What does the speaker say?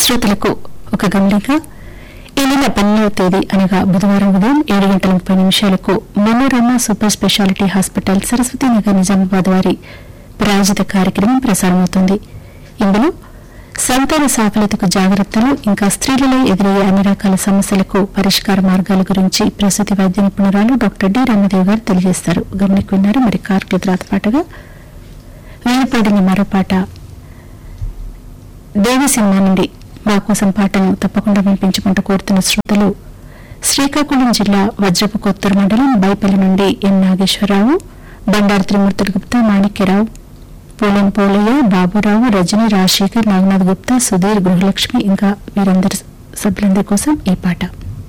శ్రోతలకు ఒక గమనిక ఈ నెల పన్నెండవ తేదీ అనగా బుధవారం ఉదయం ఏడు గంటల ముప్పై నిమిషాలకు Manorama super speciality hospital Saraswati Nagar Nizamabad వారి ప్రాయోజిత కార్యక్రమం ప్రసారమవుతుంది ఇందులో సంతాన సాఫల్యతకు జాగ్రత్తలు ఇంకా స్త్రీలలో ఎదురయ్యే అన్ని రకాల సమస్యలకు పరిష్కార మార్గాల గురించి ప్రసూతి వైద్య నిపుణురాలు డాక్టర్ డి రామదేవ్ గారు తెలియజేస్తారు గమనిక విన్నారు మరి కార్యక్రమ తర్వాత పాటగా వేయపడిన మరో పాట దేవి సినిమా నుండి మా కోసం పాటను తప్పకుండా వినిపించుకుంటూ కోరుతున్న శ్రోతలు శ్రీకాకుళం జిల్లా వజ్రపు కొత్తూరు మండలం బైపల్లి నుండి ఎం నాగేశ్వరరావు బండారు త్రిమూర్తులు గుప్తా మాణిక్యరావు పూలం పోలయ్య బాబురావు రజని రాజశేఖర్ నాగనాథ్ గుప్తా సుధీర్ గృహలక్ష్మి ఇంకా వీరందరి సభ్యులందరి కోసం ఈ పాట